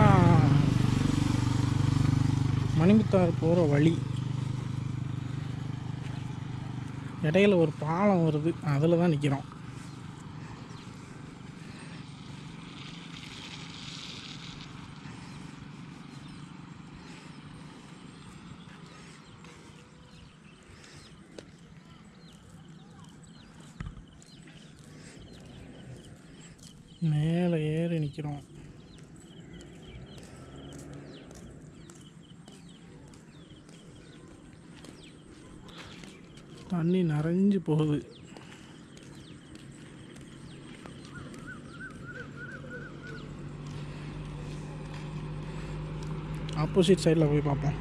இதுதான் மணிமுத்தார் போகிற வழி இடையில ஒரு பாலம் வருது அதில் தான் நிற்கிறோம் மேலே ஏறி நிற்கிறோம் தண்ணி நிறைஞ்சு போகுது ஆப்போசிட் சைடில் போய் பார்ப்போம்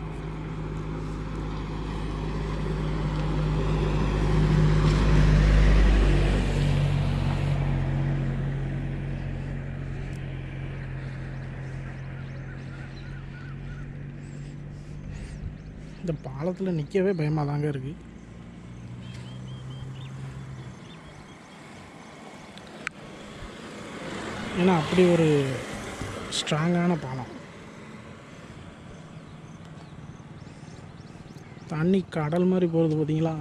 இந்த பாலத்தில் நிற்கவே பயமாக தாங்க இருக்குது ஏன்னா அப்படி ஒரு ஸ்ட்ராங்கான பாலம் தண்ணி கடல் மாதிரி போகிறது பார்த்தீங்களா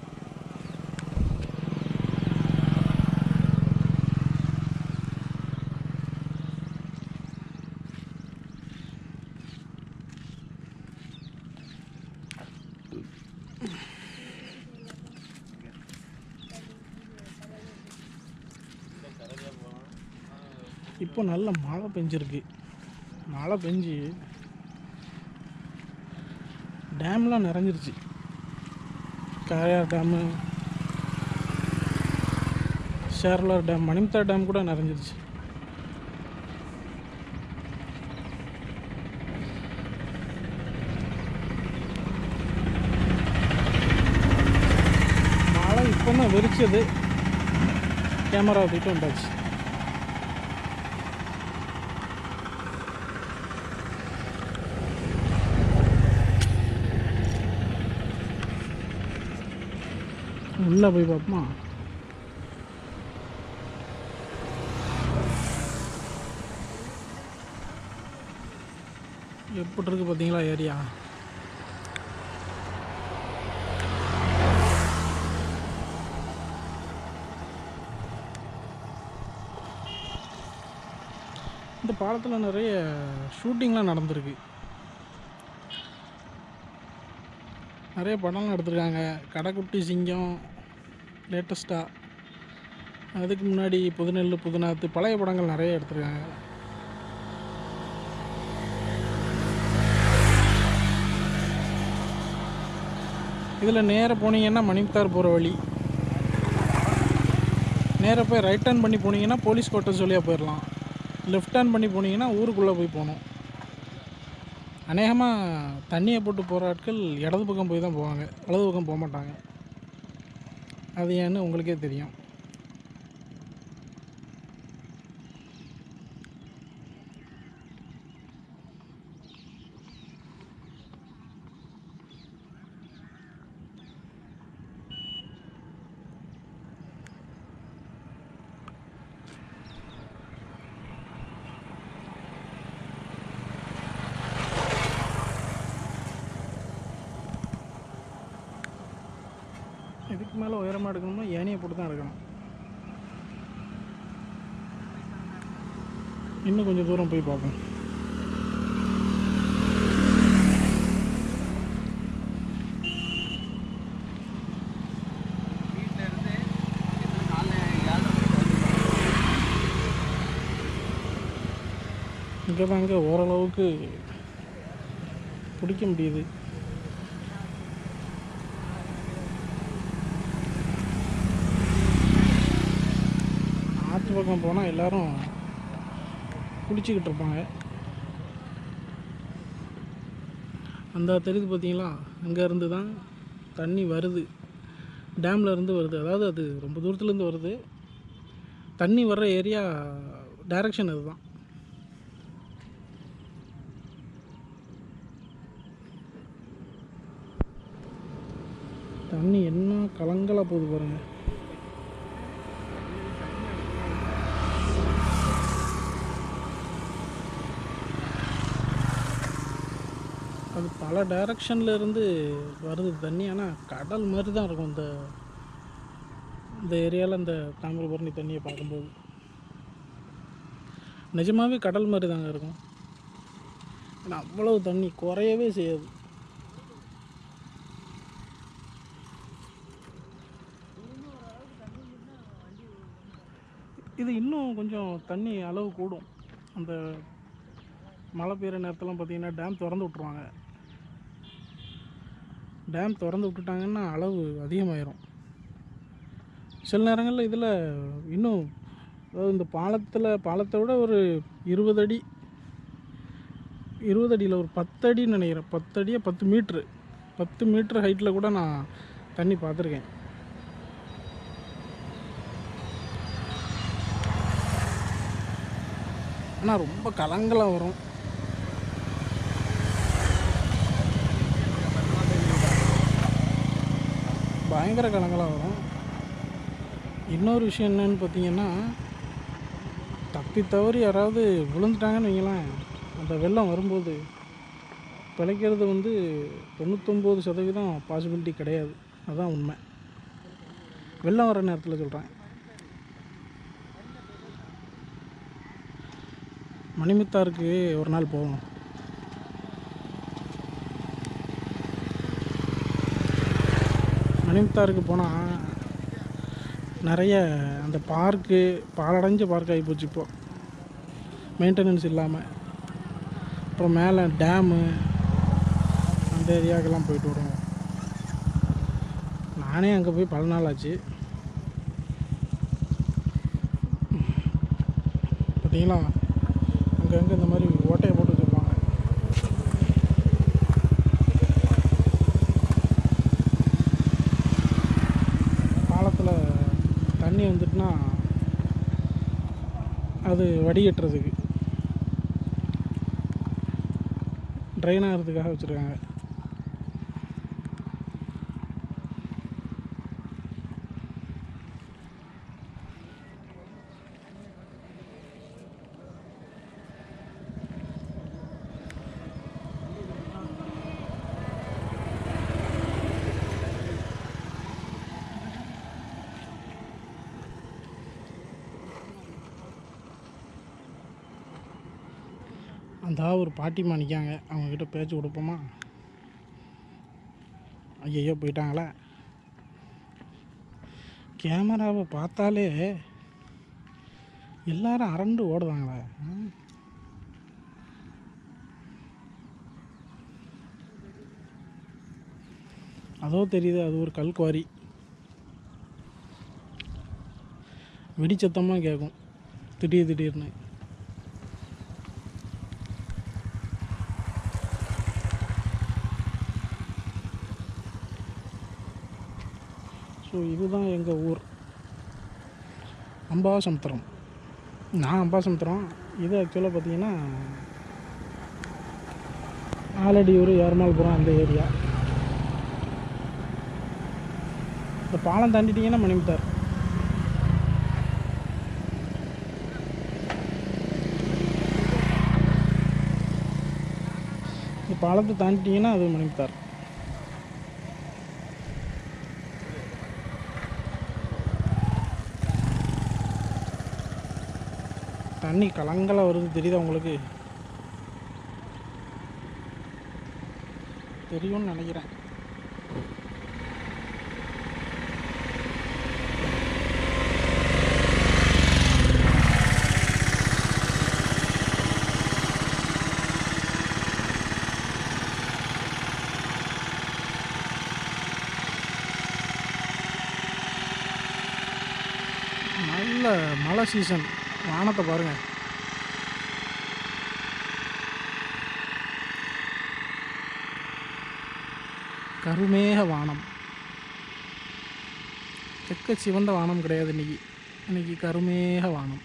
இப்போ நல்ல மழை பெஞ்சிருக்கு மழை பெஞ்சு டேம்லாம் நிறைஞ்சிருச்சு காரையார் டேமு ஷேர்லார் டேம் மணிமுத்தா டேம் கூட நிறைஞ்சிருச்சு மழை இப்போ தான் வெறிச்சது கேமரா தூக்கிட்டு வந்தாச்சு உள்ளே போய் பார்ப்போமா எப்படி இருக்கு பார்த்தீங்களா ஏரியா இந்த பாலத்தில் நிறைய ஷூட்டிங்லாம் நடந்திருக்கு நிறைய படம்லாம் எடுத்திருக்காங்க கடைக்குட்டி சிங்கம் லேட்டஸ்ட்டாக அதுக்கு முன்னாடி புதுநெல் புதுநாத்து பழைய படங்கள் நிறைய எடுத்திருக்காங்க இதில் நேராக போனீங்கன்னா மணிமுத்தார் போகிற வழி நேராக போய் ரைட் டர்ன் பண்ணி போனீங்கன்னா போலீஸ் குவார்ட்டர்ஸ் வழியாக போயிடலாம் லெஃப்ட் டர்ன் பண்ணி போனீங்கன்னா ஊருக்குள்ளே போய் போகணும் அநேகமாக தண்ணியை போட்டு போகிற ஆட்கள் இடது பக்கம் போய் தான் போவாங்க வலது பக்கம் போக மாட்டாங்க அது ஏன்னு உங்களுக்கே தெரியும் இதுக்கு மேலே உயரமாக எடுக்கணும்னா ஏனியை போட்டு தான் எடுக்கணும் இன்னும் கொஞ்சம் தூரம் போய் பார்ப்போம் இங்கே தாங்க ஓரளவுக்கு பிடிக்க முடியுது ஆற்று பக்கம் போனால் எல்லாரும் குளிச்சுக்கிட்டு இருப்பாங்க அந்த தெரியுது பார்த்தீங்களா அங்கே இருந்து தான் தண்ணி வருது டேமில் இருந்து வருது அதாவது அது ரொம்ப தூரத்துலேருந்து வருது தண்ணி வர்ற ஏரியா டைரக்ஷன் அதுதான் தண்ணி என்ன கலங்கலாக போகுது பாருங்கள் பல டைரக்ஷனில் இருந்து வருது தண்ணி ஆனால் கடல் மாதிரி தான் இருக்கும் இந்த இந்த ஏரியாவில் இந்த தாமிரபரணி தண்ணியை பார்க்கும்போது நிஜமாகவே கடல் மாதிரி தாங்க இருக்கும் ஏன்னா அவ்வளவு தண்ணி குறையவே செய்யாது இது இன்னும் கொஞ்சம் தண்ணி அளவு கூடும் அந்த மழை பெய்கிற நேரத்துலாம் பார்த்தீங்கன்னா டேம் திறந்து விட்ருவாங்க டேம் திறந்து விட்டுட்டாங்கன்னா அளவு அதிகமாயிரும் சில நேரங்களில் இதில் இன்னும் அதாவது இந்த பாலத்தில் பாலத்தை விட ஒரு இருபது அடி இருபது அடியில் ஒரு பத்து அடின்னு நினைக்கிறேன் பத்து அடியாக பத்து மீட்ரு பத்து மீட்ரு ஹைட்டில் கூட நான் தண்ணி பார்த்துருக்கேன் ஆனால் ரொம்ப கலங்கலாக வரும் பயங்கர கலங்கலாக வரும் இன்னொரு விஷயம் என்னன்னு பார்த்தீங்கன்னா தப்பி தவறி யாராவது விழுந்துட்டாங்கன்னு வைங்களேன் அந்த வெள்ளம் வரும்போது பிழைக்கிறது வந்து தொண்ணூத்தொம்பது சதவீதம் பாசிபிலிட்டி கிடையாது அதுதான் உண்மை வெள்ளம் வர நேரத்தில் சொல்கிறேன் மணிமுத்தாருக்கு ஒரு நாள் போவோம் மணிமுத்தாருக்கு போனால் நிறைய அந்த பார்க்கு பாலடைஞ்ச பார்க் ஆகி போச்சு இப்போ மெயின்டெனன்ஸ் இல்லாமல் அப்புறம் மேலே டேமு அந்த ஏரியாவுக்கெல்லாம் போயிட்டு வருவோம் நானே அங்கே போய் பல நாள் ஆச்சு பார்த்தீங்களா அங்கங்கே இந்த மாதிரி ஓட்டையை போட்டு வச்சுருப்பாங்க பாலத்தில் தண்ணி வந்துட்டுனா அது வடிகட்டுறதுக்கு ட்ரைன் ஆகிறதுக்காக வச்சுருக்காங்க அந்த ஒரு பாட்டிமா நிற்காங்க அவங்கக்கிட்ட பேச்சு கொடுப்போமா ஐயையோ போயிட்டாங்களே கேமராவை பார்த்தாலே எல்லாரும் அரண்டு ஓடுவாங்களே ம். அதோ தெரியுது அது ஒரு கல்குவாரி வெடிச்சத்தமாக கேட்கும் திடீர் திடீர்னு ஸோ இதுதான் எங்கள் ஊர் அம்பாசமுத்திரம் நான் அம்பாசமுத்திரம் இது ஆக்சுவலாக பார்த்தீங்கன்னா ஆலடியூர் ஏர்மால்புரம் அந்த ஏரியா இந்த பாலம் தாண்டிட்டீங்கன்னா மணிமுத்தார் இந்த பாலத்தை தாண்டிட்டீங்கன்னா அது மணிமுத்தார் தண்ணி கலங்கல வருது தெரியுதா உங்களுக்கு தெரியும்னு நினைக்கிறேன் நல்ல மழை சீசன் வானத்தை பாருங்க கருமேக வானம் செக்க சிவந்த வானம் கிடையாது இன்னைக்கு இன்னைக்கு கருமேக வானம்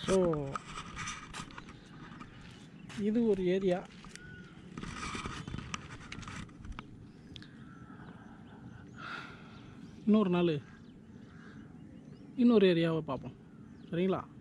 ஸோ இது ஒரு ஏரியா இன்னொரு நாள் இன்னொரு ஏரியாவை பார்ப்போம் சரிங்களா